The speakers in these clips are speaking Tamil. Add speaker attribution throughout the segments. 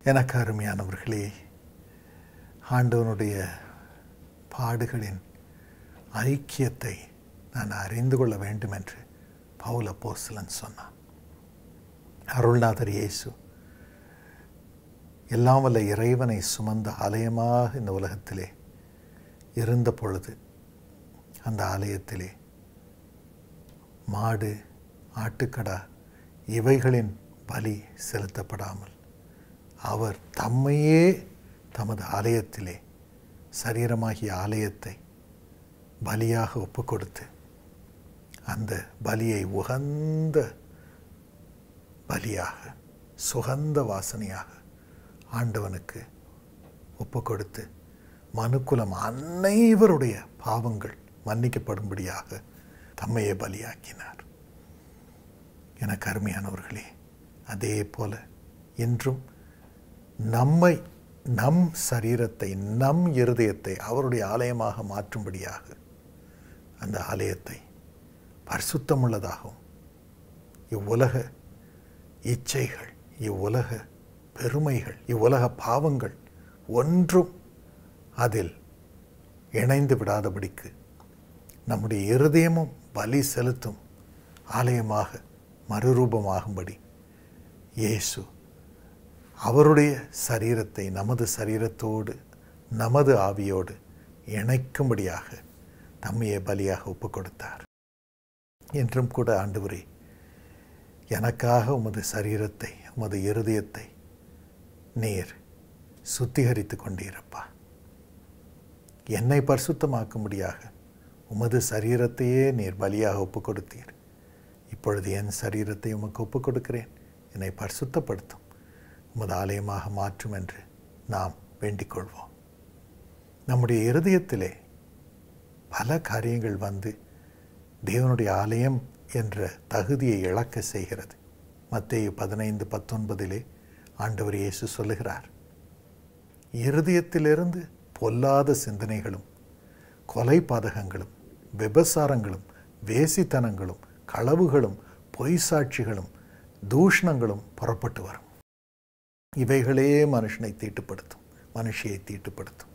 Speaker 1: எனக்கு அருமையானவர்களே ஆண்டவனுடைய பாடுகளின் ஐக்கியத்தை நான் அறிந்து கொள்ள வேண்டும் என்று பவுல போஸ்லன் சொன்னான் அருள்நாதர் இயேசு எல்லாம் வல்ல இறைவனை சுமந்த ஆலயமாக இந்த உலகத்திலே இருந்த பொழுது அந்த ஆலயத்திலே மாடு ஆட்டுக்கடா இவைகளின் பலி செலுத்தப்படாமல் அவர் தம்மையே தமது ஆலயத்திலே சரீரமாகிய ஆலயத்தை பலியாக ஒப்பு கொடுத்து அந்த பலியை உகந்த பலியாக சுகந்த வாசனையாக ஆண்டவனுக்கு ஒப்பு கொடுத்து மனுக்குலம் அனைவருடைய பாவங்கள் மன்னிக்கப்படும்படியாக தம்மையே பலியாக்கினார் எனக்கு அருமையானவர்களே அதே போல இன்றும் நம்மை நம் சரீரத்தை நம் இருதயத்தை அவருடைய ஆலயமாக மாற்றும்படியாக அந்த ஆலயத்தை பரிசுத்தமுள்ளதாகவும் இவ்வுலக இச்சைகள் இவ்வுலக பெருமைகள் இவ்வுலக பாவங்கள் ஒன்றும் அதில் இணைந்து விடாதபடிக்கு நம்முடைய இருதயமும் பலி செலுத்தும் ஆலயமாக மறுரூபமாகும்படி இயேசு அவருடைய சரீரத்தை நமது சரீரத்தோடு நமது ஆவியோடு இணைக்கும்படியாக தம்மையே பலியாக ஒப்பு கொடுத்தார் என்றும் கூட ஆண்டவரே எனக்காக உமது சரீரத்தை உமது இருதயத்தை நீர் சுத்திகரித்து கொண்டீரப்பா என்னை பரிசுத்தமாக்கும்படியாக உமது சரீரத்தையே நீர் பலியாக ஒப்பு கொடுத்தீர் இப்பொழுது என் சரீரத்தை உமக்கு ஒப்பு கொடுக்கிறேன் என்னை பரிசுத்தப்படுத்தும் உமது ஆலயமாக மாற்றும் என்று நாம் வேண்டிக் கொள்வோம் நம்முடைய இருதயத்திலே பல காரியங்கள் வந்து தேவனுடைய ஆலயம் என்ற தகுதியை இழக்க செய்கிறது மத்தேயு பதினைந்து பத்தொன்பதிலே ஆண்டவர் இயேசு சொல்லுகிறார் இருதயத்திலிருந்து பொல்லாத சிந்தனைகளும் கொலை பாதகங்களும் விபசாரங்களும் வேசித்தனங்களும் களவுகளும் பொய் சாட்சிகளும் தூஷணங்களும் புறப்பட்டு வரும் இவைகளே மனுஷனை தீட்டுப்படுத்தும் மனுஷியை தீட்டுப்படுத்தும்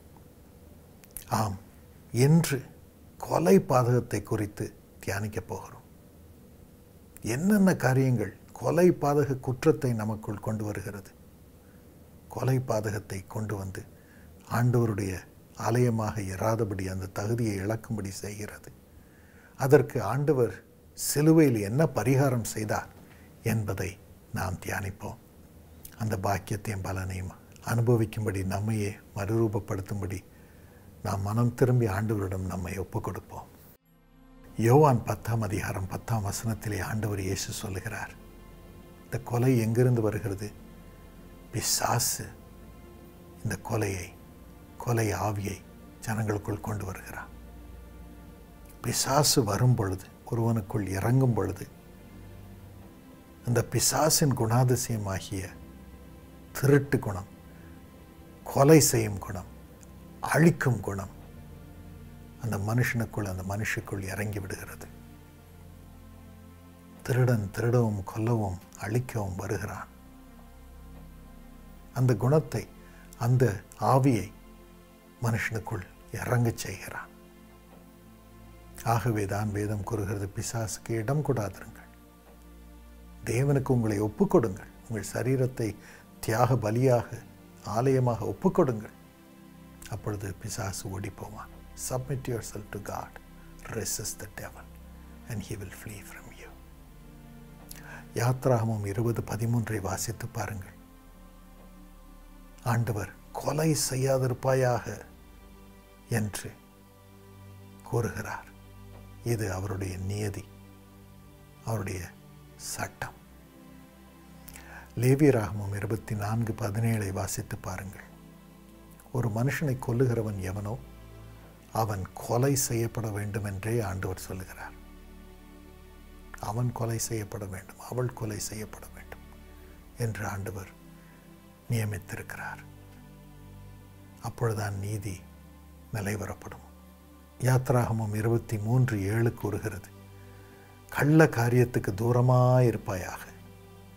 Speaker 1: ஆம் இன்று கொலை பாதகத்தை குறித்து தியானிக்கப் போகிறோம் என்னென்ன காரியங்கள் கொலை பாதக குற்றத்தை நமக்குள் கொண்டு வருகிறது கொலை பாதகத்தை கொண்டு வந்து ஆண்டவருடைய ஆலயமாக இராதபடி அந்த தகுதியை இழக்கும்படி செய்கிறது அதற்கு ஆண்டவர் சிலுவையில் என்ன பரிகாரம் செய்தார் என்பதை நாம் தியானிப்போம் அந்த பாக்கியத்தையும் பலனையும் அனுபவிக்கும்படி நம்மையே மறுரூபப்படுத்தும்படி நாம் மனம் திரும்பி ஆண்டவரிடம் நம்மை ஒப்புக் கொடுப்போம் யோவான் பத்தாம் அதிகாரம் பத்தாம் வசனத்திலே ஆண்டவர் இயேசு சொல்லுகிறார் இந்த கொலை எங்கிருந்து வருகிறது பிசாசு இந்த கொலையை கொலை ஆவியை ஜனங்களுக்குள் கொண்டு வருகிறான் பிசாசு வரும் பொழுது ஒருவனுக்குள் இறங்கும் பொழுது அந்த பிசாசின் குணாதிசயமாகிய திருட்டு குணம் கொலை செய்யும் குணம் அழிக்கும் குணம் அந்த மனுஷனுக்குள் அந்த மனுஷுக்குள் இறங்கி விடுகிறது திருடன் திருடவும் கொல்லவும் அழிக்கவும் வருகிறான் அந்த குணத்தை அந்த ஆவியை மனுஷனுக்குள் இறங்கச் செய்கிறான் ஆகவே தான் வேதம் கூறுகிறது பிசாசுக்கு இடம் கொடாதிருங்கள் தேவனுக்கு உங்களை ஒப்புக்கொடுங்கள் உங்கள் சரீரத்தை தியாக பலியாக ஆலயமாக ஒப்புக்கொடுங்கள் அப்பொழுது பிசாசு ஓடி போவான் submit your self to God resist the devil and he will flee from you யாத்ராகமும் இருபது பதிமூன்றை வாசித்து பாருங்கள் ஆண்டவர் கொலை செய்யாதிருப்பாயாக என்று கூறுகிறார் இது அவருடைய நியதி அவருடைய சட்டம் லேவியராகமும் இருபத்தி நான்கு பதினேழை வாசித்து பாருங்கள் ஒரு மனுஷனை கொல்லுகிறவன் எவனோ அவன் கொலை செய்யப்பட வேண்டும் என்றே ஆண்டவர் சொல்லுகிறார் அவன் கொலை செய்யப்பட வேண்டும் அவள் கொலை செய்யப்பட வேண்டும் என்று ஆண்டவர் நியமித்திருக்கிறார் அப்பொழுதுதான் நீதி நிலைவரப்படும் யாத்ராகமம் இருபத்தி மூன்று ஏழு கூறுகிறது கள்ள காரியத்துக்கு தூரமாயிருப்பாயாக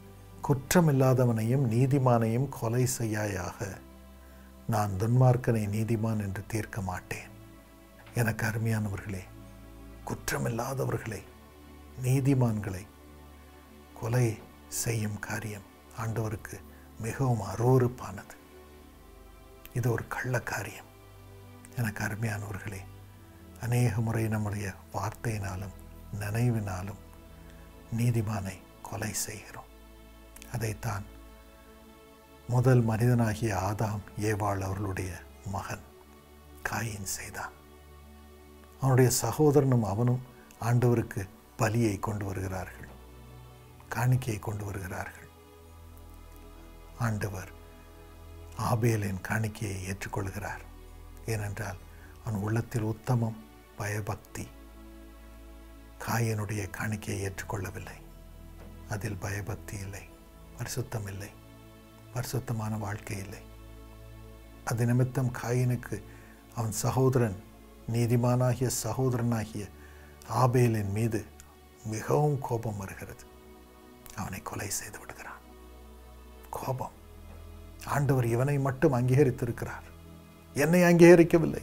Speaker 1: குற்றமில்லாதவனையும் நீதிமானையும் கொலை செய்யாயாக நான் துன்மார்க்கனை நீதிமான் என்று தீர்க்க மாட்டேன் எனக்கு அருமையானவர்களே குற்றமில்லாதவர்களை நீதிமான்களை கொலை செய்யும் காரியம் ஆண்டவருக்கு மிகவும் அருவறுப்பானது இது ஒரு கள்ள காரியம் எனக்கு அருமையானவர்களே அநேக முறை நம்முடைய வார்த்தையினாலும் நினைவினாலும் நீதிமானை கொலை செய்கிறோம் அதைத்தான் முதல் மனிதனாகிய ஆதாம் ஏவாள் அவர்களுடைய மகன் காயின் செய்தான் அவனுடைய சகோதரனும் அவனும் ஆண்டவருக்கு பலியை கொண்டு வருகிறார்கள் காணிக்கையை கொண்டு வருகிறார்கள் ஆண்டவர் ஆபேலின் காணிக்கையை ஏற்றுக்கொள்கிறார் ஏனென்றால் அவன் உள்ளத்தில் உத்தமம் பயபக்தி காயனுடைய காணிக்கையை ஏற்றுக்கொள்ளவில்லை அதில் பயபக்தி இல்லை பரிசுத்தம் இல்லை பரிசுத்தமான வாழ்க்கை இல்லை அது நிமித்தம் காயினுக்கு அவன் சகோதரன் நீதிமானாகிய சகோதரனாகிய ஆபேலின் மீது மிகவும் கோபம் வருகிறது அவனை கொலை செய்து விடுகிறான் கோபம் ஆண்டவர் இவனை மட்டும் அங்கீகரித்திருக்கிறார் என்னை அங்கீகரிக்கவில்லை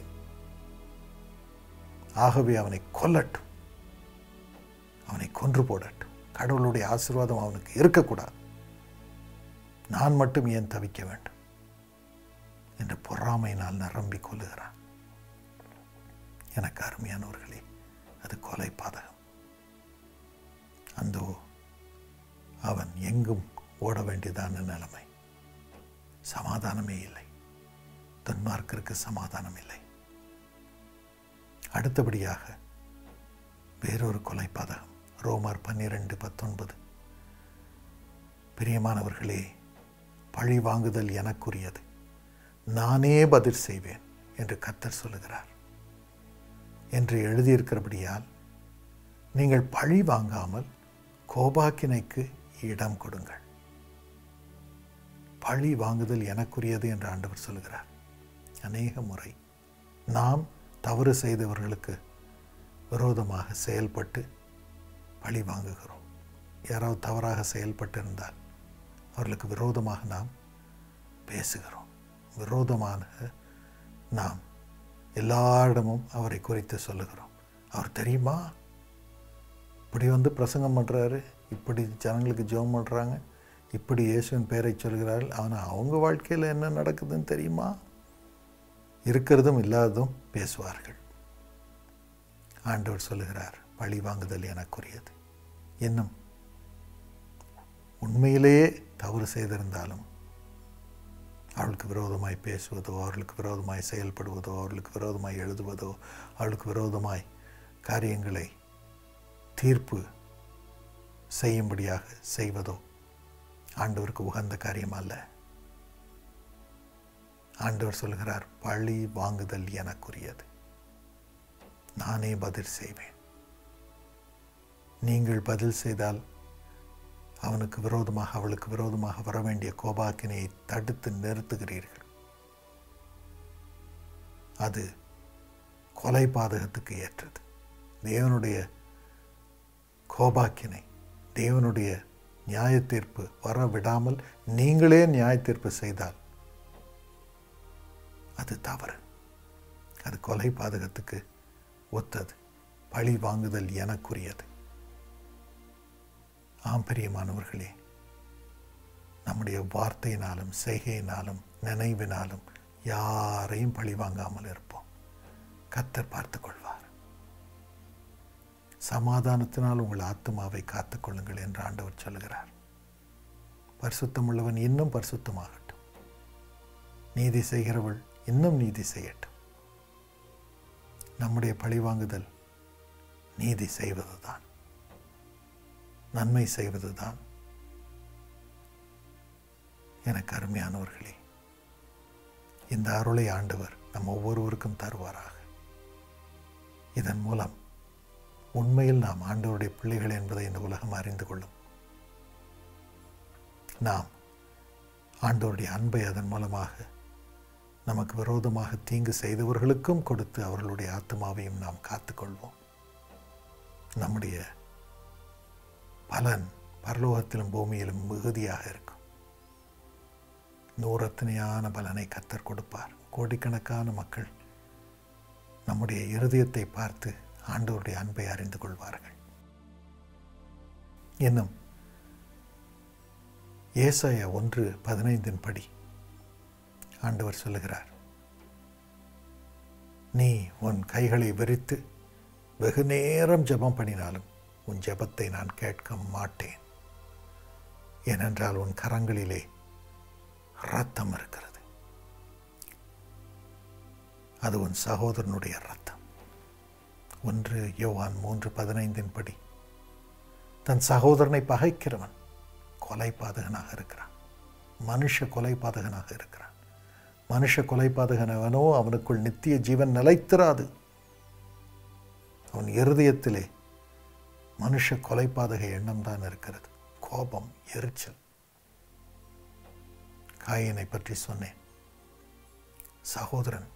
Speaker 1: ஆகவே அவனை கொல்லட்டும் அவனை கொன்று போடட்டும் கடவுளுடைய ஆசீர்வாதம் அவனுக்கு இருக்கக்கூடாது நான் மட்டும் ஏன் தவிக்க வேண்டும் என்று பொறாமையினால் நிரம்பி கொள்ளுகிறான் எனக்கு அருமையானவர்களே அது கொலை பாதகம் அந்த அவன் எங்கும் ஓட வேண்டியதான நிலைமை சமாதானமே இல்லை துன்மார்க்கிற்கு சமாதானம் இல்லை அடுத்தபடியாக வேறொரு கொலை பாதகம் ரோமர் பன்னிரெண்டு பத்தொன்பது பிரியமானவர்களே பழி வாங்குதல் எனக்குரியது நானே பதில் செய்வேன் என்று கத்தர் சொல்லுகிறார் என்று எழுதியிருக்கிறபடியால் நீங்கள் பழி வாங்காமல் கோபாக்கினைக்கு இடம் கொடுங்கள் பழி வாங்குதல் எனக்குரியது என்று ஆண்டவர் சொல்கிறார் அநேக முறை நாம் தவறு செய்தவர்களுக்கு விரோதமாக செயல்பட்டு பழி வாங்குகிறோம் யாராவது தவறாக செயல்பட்டிருந்தால் அவர்களுக்கு விரோதமாக நாம் பேசுகிறோம் விரோதமாக நாம் எல்லாரிடமும் அவரை குறித்து சொல்லுகிறோம் அவர் தெரியுமா இப்படி வந்து பிரசங்கம் பண்ணுறாரு இப்படி ஜனங்களுக்கு ஜெபம் பண்ணுறாங்க இப்படி இயேசுவின் பெயரை சொல்கிறார்கள் ஆனால் அவங்க வாழ்க்கையில் என்ன நடக்குதுன்னு தெரியுமா இருக்கிறதும் இல்லாததும் பேசுவார்கள் ஆண்டவர் சொல்லுகிறார் பழி வாங்குதல் எனக்குரியது இன்னும் உண்மையிலேயே தவறு செய்திருந்தாலும் அவளுக்கு விரோதமாய் பேசுவதோ அவர்களுக்கு விரோதமாய் செயல்படுவதோ அவர்களுக்கு விரோதமாய் எழுதுவதோ அவளுக்கு விரோதமாய் காரியங்களை தீர்ப்பு செய்யும்படியாக செய்வதோ ஆண்டவருக்கு உகந்த காரியம் அல்ல ஆண்டவர் சொல்கிறார் பழி வாங்குதல் எனக்குரியது நானே பதில் செய்வேன் நீங்கள் பதில் செய்தால் அவனுக்கு விரோதமாக அவளுக்கு விரோதமாக வர வேண்டிய கோபாக்கினையை தடுத்து நிறுத்துகிறீர்கள் அது கொலை பாதகத்துக்கு ஏற்றது தேவனுடைய கோபாக்கினை தேவனுடைய நியாய தீர்ப்பு வர விடாமல் நீங்களே நியாய தீர்ப்பு செய்தால் அது தவறு அது கொலை பாதகத்துக்கு ஒத்தது பழி வாங்குதல் எனக்குரியது ஆம் பிரியமானவர்களே நம்முடைய வார்த்தையினாலும் செய்கையினாலும் நினைவினாலும் யாரையும் பழி வாங்காமல் இருப்போம் கத்தர் பார்த்து கொள்வார் சமாதானத்தினால் உங்கள் ஆத்மாவை காத்துக்கொள்ளுங்கள் என்று ஆண்டவர் சொல்கிறார் பரிசுத்தம் உள்ளவன் இன்னும் பரிசுத்தமாகட்டும் நீதி செய்கிறவள் இன்னும் நீதி செய்யட்டும் நம்முடைய பழிவாங்குதல் நீதி செய்வதுதான் நன்மை செய்வதுதான் எனக்கு அருமையானவர்களே இந்த அருளை ஆண்டவர் நம் ஒவ்வொருவருக்கும் தருவாராக இதன் மூலம் உண்மையில் நாம் ஆண்டவருடைய பிள்ளைகள் என்பதை இந்த உலகம் அறிந்து கொள்ளும் நாம் ஆண்டவருடைய அன்பை அதன் மூலமாக நமக்கு விரோதமாக தீங்கு செய்தவர்களுக்கும் கொடுத்து அவர்களுடைய ஆத்மாவையும் நாம் காத்துக்கொள்வோம் நம்முடைய பலன் பரலோகத்திலும் பூமியிலும் மிகுதியாக இருக்கும் நூறத்தனையான பலனை கத்தர் கொடுப்பார் கோடிக்கணக்கான மக்கள் நம்முடைய இருதயத்தை பார்த்து ஆண்டவருடைய அன்பை அறிந்து கொள்வார்கள் இன்னும் ஏசாய ஒன்று பதினைந்தின் படி ஆண்டவர் சொல்லுகிறார் நீ உன் கைகளை விரித்து வெகு நேரம் ஜெபம் பண்ணினாலும் உன் ஜெபத்தை நான் கேட்க மாட்டேன் ஏனென்றால் உன் கரங்களிலே ரத்தம் இருக்கிறது அது உன் சகோதரனுடைய ரத்தம் ஒன்று யோவான் மூன்று பதினைந்தின் படி தன் சகோதரனை பகைக்கிறவன் கொலை பாதகனாக இருக்கிறான் மனுஷ கொலை பாதகனாக இருக்கிறான் மனுஷ கொலை பாதகனவனோ அவனுக்குள் நித்திய ஜீவன் நிலைத்திராது அவன் இருதயத்திலே மனுஷ கொலைபாதக எண்ணம் தான் இருக்கிறது கோபம் எரிச்சல் காயனை பற்றி சொன்னேன் சகோதரன்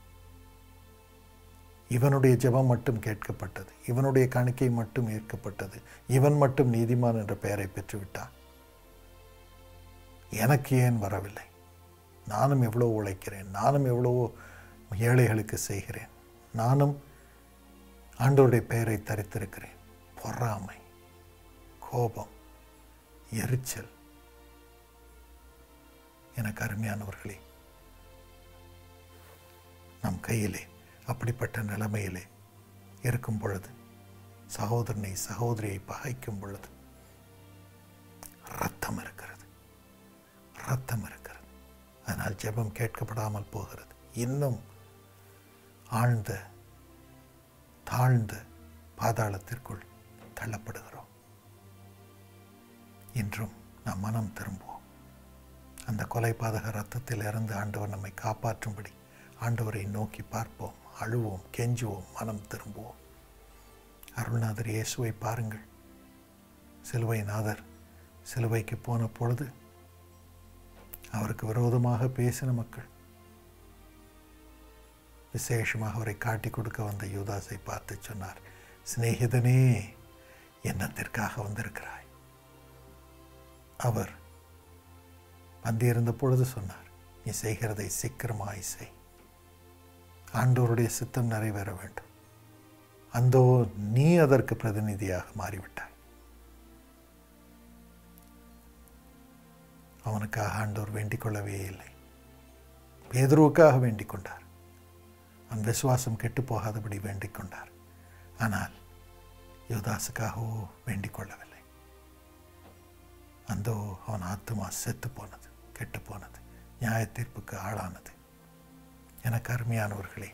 Speaker 1: இவனுடைய ஜெபம் மட்டும் கேட்கப்பட்டது இவனுடைய காணிக்கை மட்டும் ஏற்கப்பட்டது இவன் மட்டும் நீதிமான் என்ற பெயரை பெற்றுவிட்டான் எனக்கு ஏன் வரவில்லை நானும் எவ்வளோ உழைக்கிறேன் நானும் எவ்வளவோ ஏழைகளுக்கு செய்கிறேன் நானும் ஆண்டோருடைய பெயரை தரித்திருக்கிறேன் பொறாமை கோபம் எரிச்சல் எனக்கு அருமையானவர்களே நம் கையிலே அப்படிப்பட்ட நிலைமையிலே இருக்கும் பொழுது சகோதரனை சகோதரியை பகைக்கும் பொழுது ரத்தம் இருக்கிறது ரத்தம் இருக்கிறது அதனால் ஜெபம் கேட்கப்படாமல் போகிறது இன்னும் ஆழ்ந்த தாழ்ந்த பாதாளத்திற்குள் தள்ளப்படுகிறோம் இன்றும் நம் மனம் திரும்புவோம் அந்த கொலைபாதக ரத்தத்தில் இருந்து ஆண்டவர் நம்மை காப்பாற்றும்படி ஆண்டவரை நோக்கி பார்ப்போம் அழுவோம் கெஞ்சுவோம் மனம் திரும்புவோம் அருள்நாதர் இயேசுவை பாருங்கள் சிலுவை நாதர் சிலுவைக்கு போன பொழுது அவருக்கு விரோதமாக பேசின மக்கள் விசேஷமாக அவரை காட்டி கொடுக்க வந்த யூதாஸை பார்த்து சொன்னார் சிநேகிதனே என்னத்திற்காக வந்திருக்கிறாய் அவர் வந்திருந்த பொழுது சொன்னார் நீ செய்கிறதை சீக்கிரமாய் செய் ஆண்டோருடைய சித்தம் நிறைவேற வேண்டும் அந்தோ நீ அதற்கு பிரதிநிதியாக மாறிவிட்டாய் அவனுக்காக ஆண்டோர் வேண்டிக் கொள்ளவே இல்லை பேதுருவுக்காக வேண்டிக் கொண்டார் அவன் விசுவாசம் கெட்டு போகாதபடி வேண்டிக் கொண்டார் ஆனால் யுவதாசுக்காகவோ வேண்டிக் கொள்ளவில்லை அந்தோ அவன் ஆத்மா செத்து போனது கெட்டு போனது நியாய தீர்ப்புக்கு ஆளானது எனக்கு அருமையானவர்களே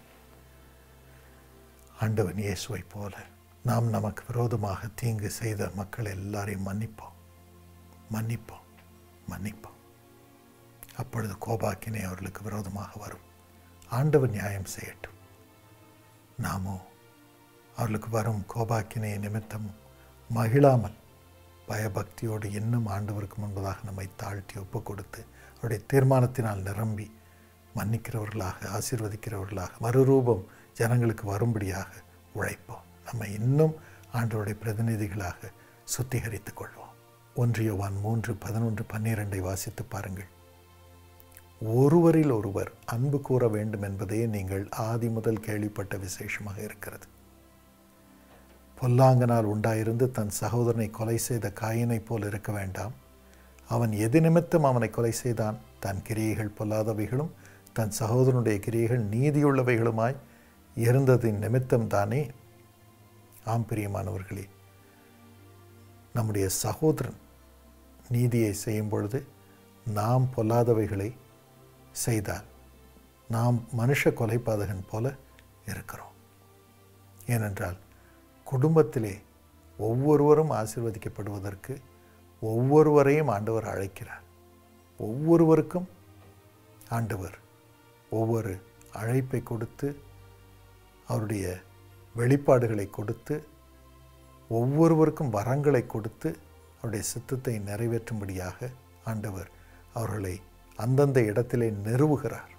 Speaker 1: ஆண்டவன் இயேசுவை போல நாம் நமக்கு விரோதமாக தீங்கு செய்த மக்கள் எல்லாரையும் மன்னிப்போம் மன்னிப்போம் மன்னிப்போம் அப்பொழுது கோபாக்கினை அவர்களுக்கு விரோதமாக வரும் ஆண்டவர் நியாயம் செய்யட்டும் நாமோ அவர்களுக்கு வரும் கோபாக்கினை நிமித்தம் மகிழாமல் பயபக்தியோடு இன்னும் ஆண்டவருக்கு முன்பதாக நம்மை தாழ்த்தி ஒப்பு கொடுத்து அவருடைய தீர்மானத்தினால் நிரம்பி மன்னிக்கிறவர்களாக ஆசீர்வதிக்கிறவர்களாக மறுரூபம் ஜனங்களுக்கு வரும்படியாக உழைப்போம் நம்ம இன்னும் ஆண்டவருடைய பிரதிநிதிகளாக சுத்திகரித்துக் கொள்வோம் ஒன்றியவான் மூன்று பதினொன்று பன்னிரெண்டை வாசித்து பாருங்கள் ஒருவரில் ஒருவர் அன்பு கூற வேண்டும் என்பதே நீங்கள் ஆதி முதல் கேள்விப்பட்ட விசேஷமாக இருக்கிறது பொல்லாங்கனால் உண்டாயிருந்து தன் சகோதரனை கொலை செய்த காயினைப் போல் இருக்க வேண்டாம் அவன் எது நிமித்தம் அவனை கொலை செய்தான் தன் கிரியைகள் பொல்லாதவைகளும் தன் சகோதரனுடைய கிரியைகள் நீதியுள்ளவைகளுமாய் இருந்ததின் நிமித்தம் தானே ஆம் பிரியமானவர்களே நம்முடைய சகோதரன் நீதியை செய்யும் பொழுது நாம் பொல்லாதவைகளை செய்தால் நாம் மனுஷ கொலைபாதகன் போல இருக்கிறோம் ஏனென்றால் குடும்பத்திலே ஒவ்வொருவரும் ஆசிர்வதிக்கப்படுவதற்கு ஒவ்வொருவரையும் ஆண்டவர் அழைக்கிறார் ஒவ்வொருவருக்கும் ஆண்டவர் ஒவ்வொரு அழைப்பை கொடுத்து அவருடைய வெளிப்பாடுகளை கொடுத்து ஒவ்வொருவருக்கும் வரங்களை கொடுத்து அவருடைய சித்தத்தை நிறைவேற்றும்படியாக ஆண்டவர் அவர்களை அந்தந்த இடத்திலே நிறுவுகிறார்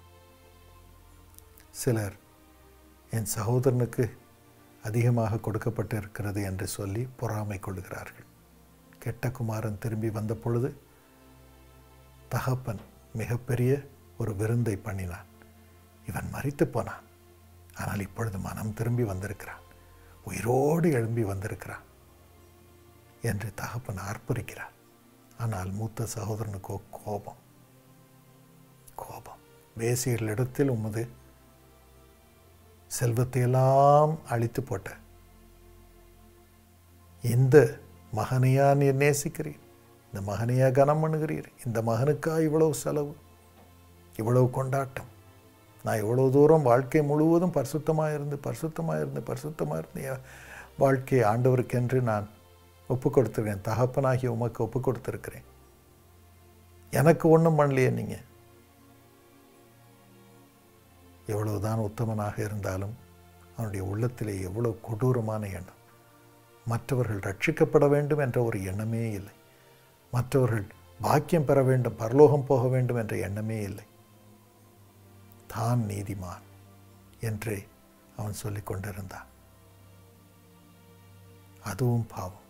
Speaker 1: சிலர் என் சகோதரனுக்கு அதிகமாக கொடுக்கப்பட்டு இருக்கிறது என்று சொல்லி பொறாமை கொள்கிறார்கள் கெட்ட குமாரன் திரும்பி வந்த பொழுது தகப்பன் மிகப்பெரிய ஒரு விருந்தை பண்ணினான் இவன் மறித்து போனான் ஆனால் இப்பொழுது மனம் திரும்பி வந்திருக்கிறான் உயிரோடு எழும்பி வந்திருக்கிறான் என்று தகப்பன் ஆர்ப்பரிக்கிறார் ஆனால் மூத்த சகோதரனுக்கோ கோபம் கோபம் வேசியர்களிடத்தில் உமது செல்வத்தையெல்லாம் அழித்து போட்ட இந்த மகனையா நீர் நேசிக்கிறீர் இந்த மகனையா கனம் பண்ணுகிறீர் இந்த மகனுக்கா இவ்வளவு செலவு இவ்வளவு கொண்டாட்டம் நான் இவ்வளோ தூரம் வாழ்க்கை முழுவதும் பரிசுத்தமாக இருந்து பரிசுத்தமாக இருந்து பரிசுத்தமாக இருந்து என் வாழ்க்கையை ஆண்டவருக்கென்று நான் ஒப்பு கொடுத்துருக்கேன் தகப்பனாகி உமக்கு ஒப்பு கொடுத்துருக்கிறேன் எனக்கு ஒன்றும் பண்ணலையே நீங்கள் எவ்வளவுதான் உத்தமனாக இருந்தாலும் அவனுடைய உள்ளத்திலே எவ்வளவு கொடூரமான எண்ணம் மற்றவர்கள் ரட்சிக்கப்பட வேண்டும் என்ற ஒரு எண்ணமே இல்லை மற்றவர்கள் பாக்கியம் பெற வேண்டும் பரலோகம் போக வேண்டும் என்ற எண்ணமே இல்லை தான் நீதிமான் என்றே அவன் சொல்லிக் கொண்டிருந்தான் அதுவும் பாவம்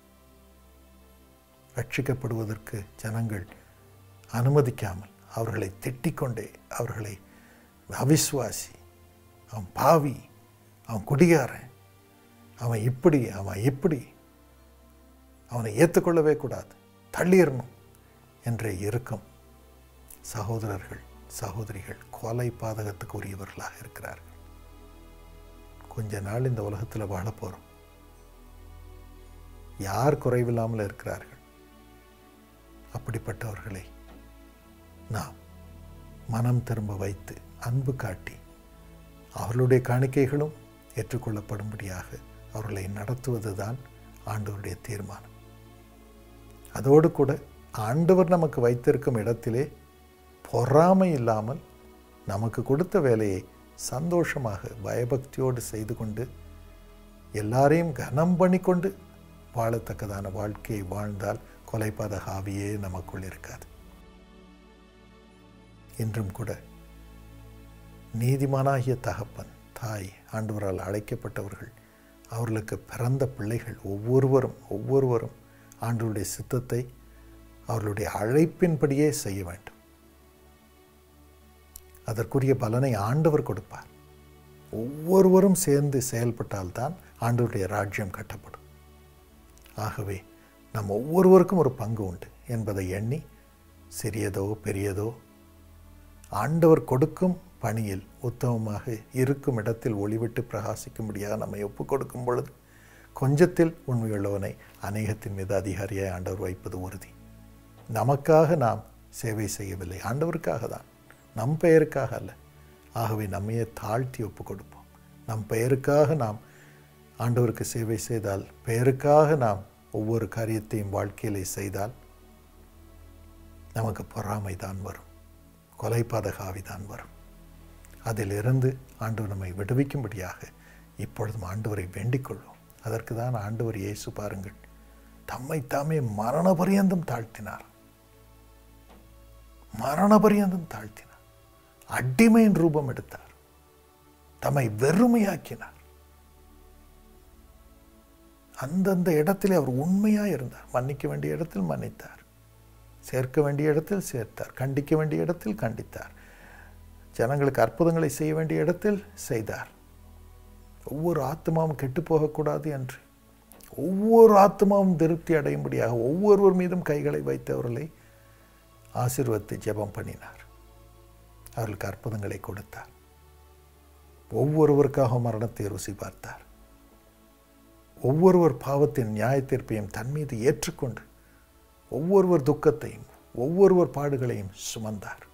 Speaker 1: ரட்சிக்கப்படுவதற்கு ஜனங்கள் அனுமதிக்காமல் அவர்களை திட்டிக்கொண்டே அவர்களை அவிஸ்வாசி அவன் பாவி அவன் குடிகாரன் அவன் இப்படி அவன் இப்படி அவனை ஏற்றுக்கொள்ளவே கூடாது தள்ளிடணும் என்ற இறுக்கம் சகோதரர்கள் சகோதரிகள் கொலை பாதகத்துக்கு உரியவர்களாக இருக்கிறார்கள் கொஞ்ச நாள் இந்த உலகத்தில் வாழ போகிறோம் யார் குறைவில்லாமல் இருக்கிறார்கள் அப்படிப்பட்டவர்களை நாம் மனம் திரும்ப வைத்து அன்பு காட்டி அவர்களுடைய காணிக்கைகளும் ஏற்றுக்கொள்ளப்படும்படியாக அவர்களை நடத்துவது தான் ஆண்டவருடைய தீர்மானம் அதோடு கூட ஆண்டவர் நமக்கு வைத்திருக்கும் இடத்திலே பொறாமை இல்லாமல் நமக்கு கொடுத்த வேலையை சந்தோஷமாக பயபக்தியோடு செய்து கொண்டு எல்லாரையும் கனம் பண்ணிக்கொண்டு வாழத்தக்கதான வாழ்க்கையை வாழ்ந்தால் கொலைபாத ஆவியே நமக்குள் இருக்காது இன்றும் கூட நீதிமானாகிய தகப்பன் தாய் ஆண்டவரால் அழைக்கப்பட்டவர்கள் அவர்களுக்கு பிறந்த பிள்ளைகள் ஒவ்வொருவரும் ஒவ்வொருவரும் ஆண்டவருடைய சித்தத்தை அவர்களுடைய அழைப்பின்படியே செய்ய வேண்டும் அதற்குரிய பலனை ஆண்டவர் கொடுப்பார் ஒவ்வொருவரும் சேர்ந்து செயல்பட்டால்தான் ஆண்டவருடைய ராஜ்யம் கட்டப்படும் ஆகவே நம் ஒவ்வொருவருக்கும் ஒரு பங்கு உண்டு என்பதை எண்ணி சிறியதோ பெரியதோ ஆண்டவர் கொடுக்கும் பணியில் உத்தமமாக இருக்கும் இடத்தில் ஒளிவிட்டு பிரகாசிக்கும்படியாக நம்மை ஒப்புக் கொடுக்கும் பொழுது கொஞ்சத்தில் உண்மையுள்ளவனை அநேகத்தின் மீது அதிகாரியாய் ஆண்டவர் வைப்பது உறுதி நமக்காக நாம் சேவை செய்யவில்லை ஆண்டவருக்காக தான் நம் பெயருக்காக அல்ல ஆகவே நம்மையே தாழ்த்தி ஒப்பு கொடுப்போம் நம் பெயருக்காக நாம் ஆண்டவருக்கு சேவை செய்தால் பெயருக்காக நாம் ஒவ்வொரு காரியத்தையும் வாழ்க்கையிலே செய்தால் நமக்கு பொறாமை தான் வரும் கொலைபாதகாவி தான் வரும் அதிலிருந்து ஆண்டவர் நம்மை விடுவிக்கும்படியாக இப்பொழுதும் ஆண்டவரை வேண்டிக் கொள்வோம் அதற்கு தான் ஆண்டவர் இயேசு பாருங்கள் தம்மை தாமே மரண பரியந்தம் தாழ்த்தினார் மரண பரியந்தம் தாழ்த்தினார் அடிமையின் ரூபம் எடுத்தார் தம்மை வெறுமையாக்கினார் அந்தந்த இடத்திலே அவர் உண்மையாக இருந்தார் மன்னிக்க வேண்டிய இடத்தில் மன்னித்தார் சேர்க்க வேண்டிய இடத்தில் சேர்த்தார் கண்டிக்க வேண்டிய இடத்தில் கண்டித்தார் ஜனங்களுக்கு அற்புதங்களை செய்ய வேண்டிய இடத்தில் செய்தார் ஒவ்வொரு ஆத்மாவும் கெட்டு போகக்கூடாது என்று ஒவ்வொரு ஆத்மாவும் திருப்தி அடையும்படியாக ஒவ்வொருவர் மீதும் கைகளை வைத்தவர்களை ஆசீர்வத்து ஜெபம் பண்ணினார் அவர்களுக்கு அற்புதங்களை கொடுத்தார் ஒவ்வொருவருக்காக மரணத்தை ருசி பார்த்தார் ஒவ்வொருவர் பாவத்தின் நியாய தீர்ப்பையும் தன் மீது ஏற்றுக்கொண்டு ஒவ்வொருவர் துக்கத்தையும் ஒவ்வொருவர் பாடுகளையும் சுமந்தார்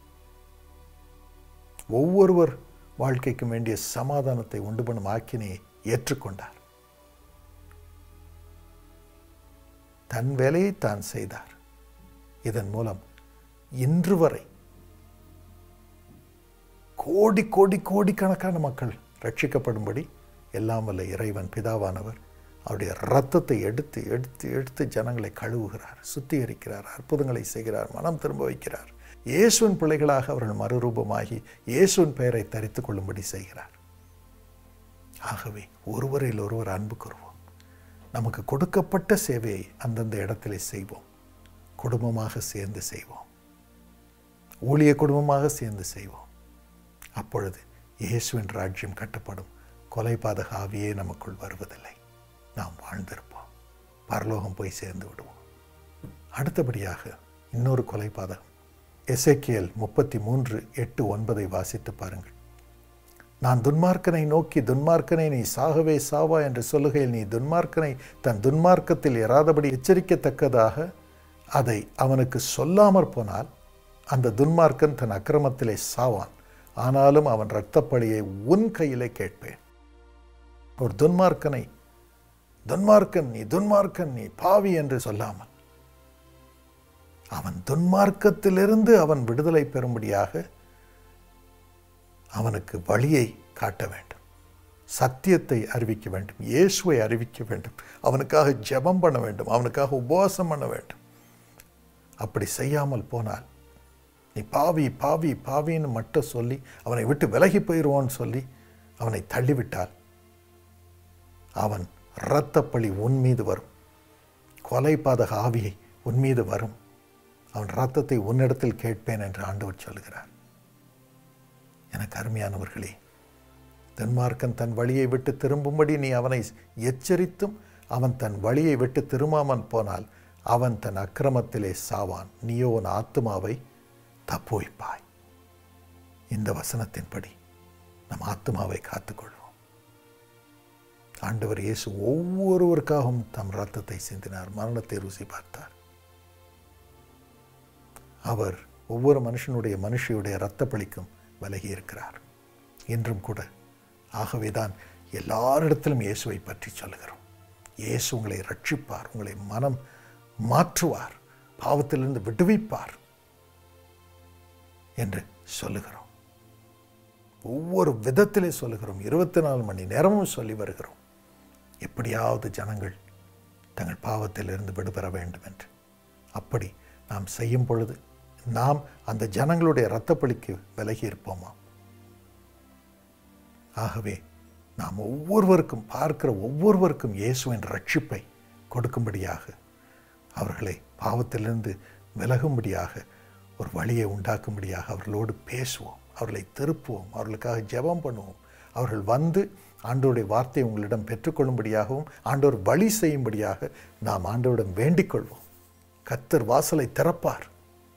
Speaker 1: ஒவ்வொருவர் வாழ்க்கைக்கு வேண்டிய சமாதானத்தை உண்டு பண்ணும் ஆக்கினையை ஏற்றுக்கொண்டார் தன் வேலையை தான் செய்தார் இதன் மூலம் இன்று வரை கோடி கோடி கோடிக்கணக்கான மக்கள் ரட்சிக்கப்படும்படி எல்லாம் வல்ல இறைவன் பிதாவானவர் அவருடைய ரத்தத்தை எடுத்து எடுத்து எடுத்து ஜனங்களை கழுவுகிறார் சுத்திகரிக்கிறார் அற்புதங்களை செய்கிறார் மனம் திரும்ப வைக்கிறார் இயேசுவின் பிள்ளைகளாக அவர்கள் மறுரூபமாகி இயேசுவின் பெயரை தரித்து கொள்ளும்படி செய்கிறார் ஆகவே ஒருவரில் ஒருவர் அன்பு கூறுவோம் நமக்கு கொடுக்கப்பட்ட சேவையை அந்தந்த இடத்திலே செய்வோம் குடும்பமாக சேர்ந்து செய்வோம் ஊழிய குடும்பமாக சேர்ந்து செய்வோம் அப்பொழுது இயேசுவின் ராஜ்யம் கட்டப்படும் கொலைபாதக ஆவியே நமக்குள் வருவதில்லை நாம் வாழ்ந்திருப்போம் பரலோகம் போய் சேர்ந்து விடுவோம் அடுத்தபடியாக இன்னொரு கொலைபாதகம் எசேக்கியல் முப்பத்தி மூன்று எட்டு ஒன்பதை வாசித்து பாருங்கள் நான் துன்மார்க்கனை நோக்கி துன்மார்க்கனை நீ சாகவே சாவா என்று சொல்லுகையில் நீ துன்மார்க்கனை தன் துன்மார்க்கத்தில் எறாதபடி எச்சரிக்கத்தக்கதாக அதை அவனுக்கு சொல்லாமற் போனால் அந்த துன்மார்க்கன் தன் அக்கிரமத்திலே சாவான் ஆனாலும் அவன் இரத்தப்பழியை உன் கையிலே கேட்பேன் ஒரு துன்மார்க்கனை துன்மார்க்கன் நீ துன்மார்க்கன் நீ பாவி என்று சொல்லாமல் அவன் துன்மார்க்கத்திலிருந்து அவன் விடுதலை பெறும்படியாக அவனுக்கு வழியை காட்ட வேண்டும் சத்தியத்தை அறிவிக்க வேண்டும் இயேசுவை அறிவிக்க வேண்டும் அவனுக்காக ஜெபம் பண்ண வேண்டும் அவனுக்காக உபவாசம் பண்ண வேண்டும் அப்படி செய்யாமல் போனால் நீ பாவி பாவி பாவின்னு மட்டும் சொல்லி அவனை விட்டு விலகி போயிடுவோன்னு சொல்லி அவனை தள்ளிவிட்டால் அவன் இரத்தப்பழி உன் மீது வரும் கொலை பாதக ஆவியை உன் மீது வரும் அவன் இரத்தத்தை உன்னிடத்தில் கேட்பேன் என்று ஆண்டவர் சொல்கிறார் எனக்கு அருமையானவர்களே தென்மார்க்கன் தன் வழியை விட்டு திரும்பும்படி நீ அவனை எச்சரித்தும் அவன் தன் வழியை விட்டு திரும்பாமல் போனால் அவன் தன் அக்கிரமத்திலே சாவான் நீயோ உன் ஆத்மாவை தப்புவிப்பாய் இந்த வசனத்தின்படி நம் ஆத்மாவை காத்துக்கொள்வோம் ஆண்டவர் இயேசு ஒவ்வொருவருக்காகவும் தம் ரத்தத்தை சிந்தினார் மரணத்தை ருசி பார்த்தார் அவர் ஒவ்வொரு மனுஷனுடைய மனுஷியுடைய இரத்த பலிக்கும் விலகி இருக்கிறார் இன்றும் கூட ஆகவேதான் எல்லாரிடத்திலும் இயேசுவை பற்றி சொல்லுகிறோம் இயேசு உங்களை ரட்சிப்பார் உங்களை மனம் மாற்றுவார் பாவத்திலிருந்து விடுவிப்பார் என்று சொல்லுகிறோம் ஒவ்வொரு விதத்திலே சொல்லுகிறோம் இருபத்தி நாலு மணி நேரமும் சொல்லி வருகிறோம் எப்படியாவது ஜனங்கள் தங்கள் பாவத்திலிருந்து விடுபெற வேண்டும் என்று அப்படி நாம் செய்யும் பொழுது நாம் அந்த ஜனங்களுடைய இரத்தப்பழிக்கு விலகி இருப்போமா ஆகவே நாம் ஒவ்வொருவருக்கும் பார்க்கிற ஒவ்வொருவருக்கும் இயேசுவின் ரட்சிப்பை கொடுக்கும்படியாக அவர்களை பாவத்திலிருந்து விலகும்படியாக ஒரு வழியை உண்டாக்கும்படியாக அவர்களோடு பேசுவோம் அவர்களை திருப்புவோம் அவர்களுக்காக ஜெபம் பண்ணுவோம் அவர்கள் வந்து ஆண்டோருடைய வார்த்தையை உங்களிடம் பெற்றுக்கொள்ளும்படியாகவும் ஆண்டோர் வழி செய்யும்படியாக நாம் ஆண்டோரிடம் வேண்டிக் கொள்வோம் கத்தர் வாசலை திறப்பார்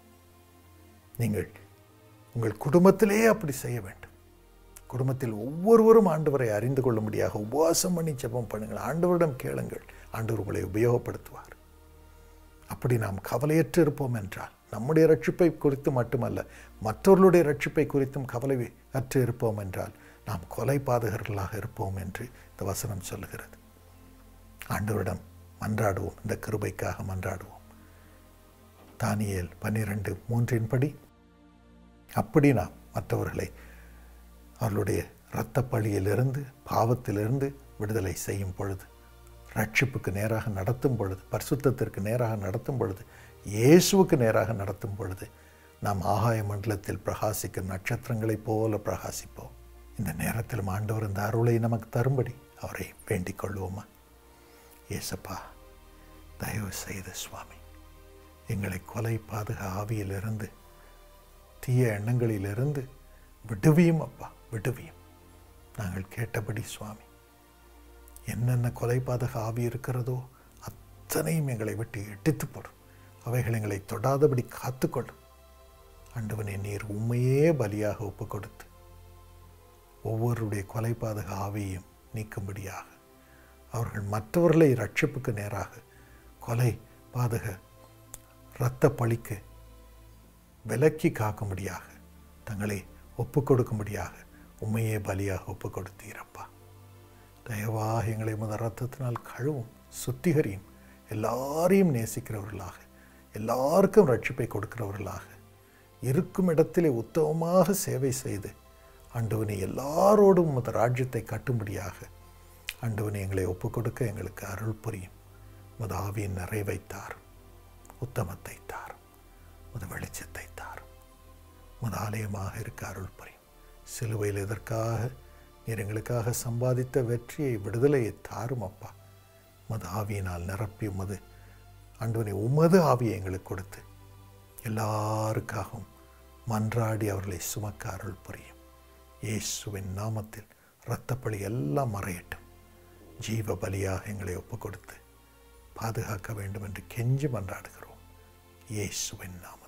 Speaker 1: நீங்கள் உங்கள் குடும்பத்திலேயே அப்படி செய்ய வேண்டும் குடும்பத்தில் ஒவ்வொருவரும் ஆண்டவரை அறிந்து கொள்ளும்படியாக உபவாசம் பண்ணி ஜெபம் பண்ணுங்கள் ஆண்டவரிடம் கேளுங்கள் ஆண்டவர் உங்களை உபயோகப்படுத்துவார் அப்படி நாம் கவலையற்று இருப்போம் என்றால் நம்முடைய ரட்சிப்பை குறித்து மட்டுமல்ல மற்றவர்களுடைய ரட்சிப்பை குறித்தும் கவலை அற்று இருப்போம் என்றால் நாம் கொலை பாதகர்களாக இருப்போம் என்று இந்த வசனம் சொல்லுகிறது ஆண்டவரிடம் மன்றாடுவோம் இந்த கிருபைக்காக மன்றாடுவோம் தானியேல் பன்னிரண்டு மூன்றின்படி அப்படி நாம் மற்றவர்களை அவர்களுடைய இரத்த பழியிலிருந்து பாவத்திலிருந்து விடுதலை செய்யும் பொழுது ரட்சிப்புக்கு நேராக நடத்தும் பொழுது பரிசுத்தத்திற்கு நேராக நடத்தும் பொழுது இயேசுவுக்கு நேராக நடத்தும் பொழுது நாம் ஆகாய மண்டலத்தில் பிரகாசிக்கும் நட்சத்திரங்களைப் போல பிரகாசிப்போம் இந்த நேரத்தில் ஆண்டவர் இந்த அருளை நமக்கு தரும்படி அவரை வேண்டிக் கொள்வோமா ஏசப்பா தயவு செய்த சுவாமி எங்களை கொலை பாதக ஆவியிலிருந்து தீய எண்ணங்களிலிருந்து விடுவியும் அப்பா விடுவியும் நாங்கள் கேட்டபடி சுவாமி என்னென்ன கொலைபாதக ஆவி இருக்கிறதோ அத்தனையும் எங்களை விட்டு எட்டித்து போடும் அவைகள் எங்களை தொடாதபடி காத்துக்கொள்ளும் அண்டவனே நீர் உண்மையே பலியாக ஒப்பு கொடுத்து ஒவ்வொருடைய கொலைபாதக ஆவியையும் நீக்கும்படியாக அவர்கள் மற்றவர்களை ரட்சிப்புக்கு நேராக கொலை பாதக இரத்த பழிக்கு விலக்கி காக்கும்படியாக தங்களை ஒப்பு கொடுக்கும்படியாக உண்மையே பலியாக ஒப்பு கொடுத்தீரப்பா தயவாக எங்களை முதல் ரத்தத்தினால் கழுவும் சுத்திகரியும் எல்லாரையும் நேசிக்கிறவர்களாக எல்லாருக்கும் ரட்சிப்பை கொடுக்கிறவர்களாக இருக்கும் இடத்திலே உத்தமமாக சேவை செய்து ஆண்டவனை எல்லாரோடும் உமது ராஜ்யத்தை கட்டும்படியாக ஆண்டவனை எங்களை ஒப்புக் கொடுக்க எங்களுக்கு அருள் புரியும் உமது ஆவியின் நிறைவை தாரும் உத்தமத்தை தாரும் உமது வெளிச்சத்தை தாரும் உமது ஆலயமாக இருக்க அருள் புரியும் சிலுவையில் எதற்காக நீர் எங்களுக்காக சம்பாதித்த வெற்றியை விடுதலையை தாரும் அப்பா உமது ஆவியினால் நிரப்பி உமது ஆண்டவனை உமது ஆவியை எங்களுக்கு கொடுத்து எல்லாருக்காகவும் மன்றாடி அவர்களை சுமக்க அருள் புரியும் இயேசுவின் நாமத்தில் இரத்தப்பழி எல்லாம் மறையட்டும் ஜீவ பலியாக எங்களை ஒப்புக் கொடுத்து பாதுகாக்க வேண்டும் என்று கெஞ்சி மன்றாடுகிறோம் இயேசுவின் நாமம்